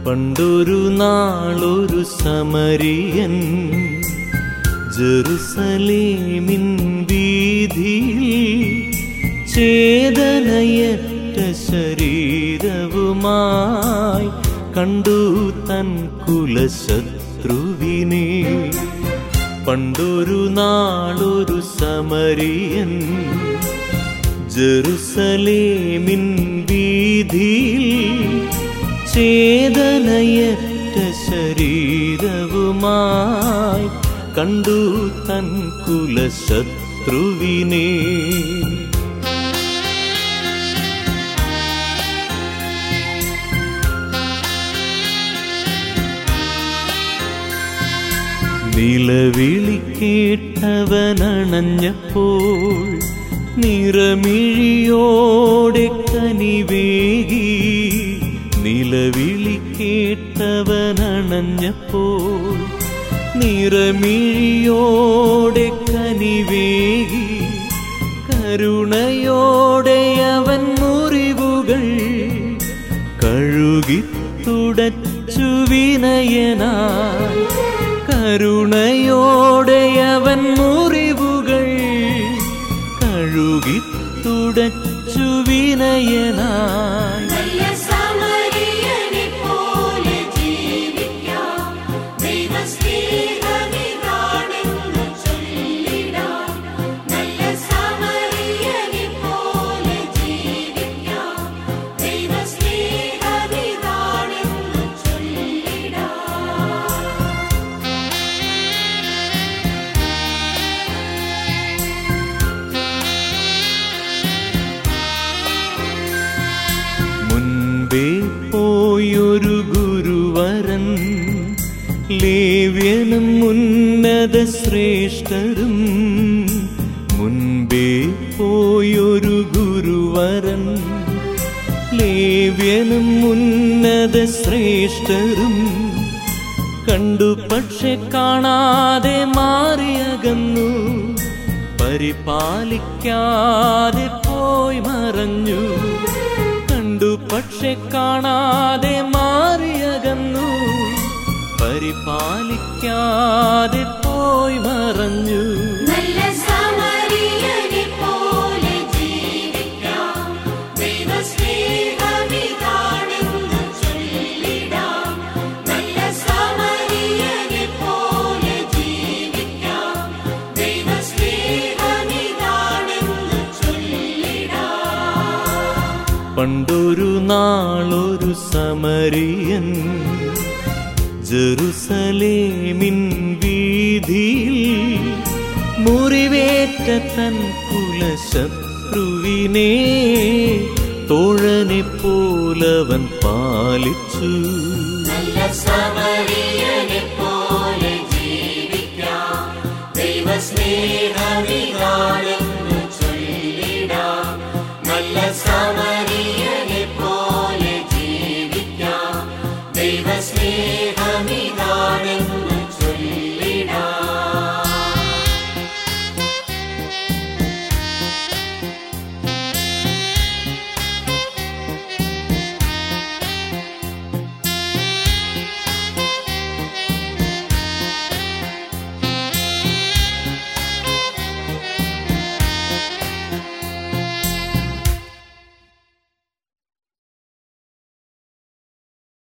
പണ്ടൊരു നാളൊരു സമരിയൻ ജെറുസലേമിൻ വീതിയിൽ ചേതനയറ്റ ശരീരവുമായി കണ്ടു തൻ കുലശത്രുവിനെ പണ്ടൊരു നാളൊരു സമരിയൻ ജെറുസലേമിൻ വീതിയിൽ ചേതനയറ്റ ശരീരവുമായി കണ്ടു തൻ കുലശത്രുവിനെ നിലവിളി കേട്ടവനണഞ്ഞപ്പോൾ നിറമിഴിയോടെ കനിവേകി നിലവിളി കേട്ടവനണഞ്ഞപ്പോൾ നിറമിഴിയോടെ കനിവേകി കരുണയോടെ അവൻ മുറിവുകൾ കഴുകി തുടച്ചു വിനയനായി കരുണയോടെ അവൻ മുറിവുകൾ കഴുകി തുടച്ചു വിനയനായി നല്ല സമരിയനെ പോലെ ജീവിക്കാം ദൈവസ്നേഹമിതാണെന്ന് ചൊല്ലിടാം നല്ല സമരിയനെ പോലെ ജീവിക്കാം ദൈവസ്നേഹമിതാണെന്ന് ചൊല്ലിടാം മുൻപേ പോയൊരു ഗുരുവരൻ ലേവ്യനും ഉന്നത ശ്രേഷ്ഠരും മുൻപേ പോയൊരു ഗുരുവരൻ ലേവ്യനും ഉന്നത ശ്രേഷ്ഠരും കണ്ടു പക്ഷെ കാണാതെ മാറിയകന്നു പരിപാലിക്കാതെ പോയി മറഞ്ഞു കണ്ടു പക്ഷെ കാണാതെ മാറിയകന്നു പരിപാലിക്കാതെ പോയി മറഞ്ഞു നല്ല സമരിയനെ പോലെ ജീവിക്കാം ദൈവസ്നേഹമിതാണെന്ന് ചൊല്ലിടാം നല്ല സമരിയനെ പോലെ ജീവിക്കാം ദൈവസ്നേഹമിതാണെന്ന് ചൊല്ലിടാം പണ്ടൊരു നാളൊരു സമരിയൻ ജെറുസലേമിൻ വീതിയിൽ മുറിവേറ്റ തൻ കുലശത്രുവിനെ തോഴനെ പോലവൻ പാലിച്ചു നല്ല സമരിയനെ